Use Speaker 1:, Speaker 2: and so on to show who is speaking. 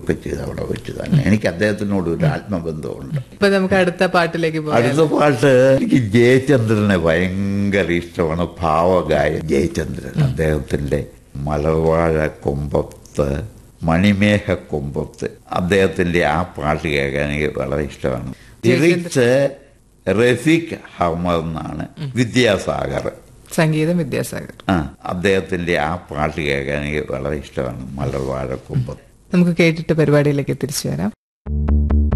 Speaker 1: പാടുകയൊക്കെ ചെയ്ത് അവിടെ വെച്ച് തന്നെ എനിക്ക് അദ്ദേഹത്തിനോട് ഒരു ആത്മബന്ധമുണ്ട്
Speaker 2: ഇപ്പൊ നമുക്ക് അടുത്ത പാട്ടിലേക്ക് പോകാം
Speaker 1: അടുത്ത പാട്ട് എനിക്ക് ജയചന്ദ്രനെ ഭയങ്കര ഇഷ്ടമാണ് ഭാവഗായൻ ജയചന്ദ്രൻ അദ്ദേഹത്തിന്റെ മലർവാഴ കൊമ്പത്ത് മണിമേഘ കൊമ്പത്ത് അദ്ദേഹത്തിന്റെ ആ പാട്ട് കേൾക്കാൻ എനിക്ക് വളരെ ഇഷ്ടമാണ് ലിറിക്സ് റഫീഖ് അഹമ്മദ് എന്നാണ് വിദ്യാസാഗർ
Speaker 2: സംഗീതം വിദ്യാസാഗർ
Speaker 1: ആ അദ്ദേഹത്തിന്റെ ആ പാട്ട് കേൾക്കാൻ എനിക്ക് വളരെ ഇഷ്ടമാണ് മലർവാഴ കൊമ്പത്ത്
Speaker 2: നമുക്ക് കേട്ടിട്ട് പരിപാടിയിലേക്ക് തിരിച്ചു വരാം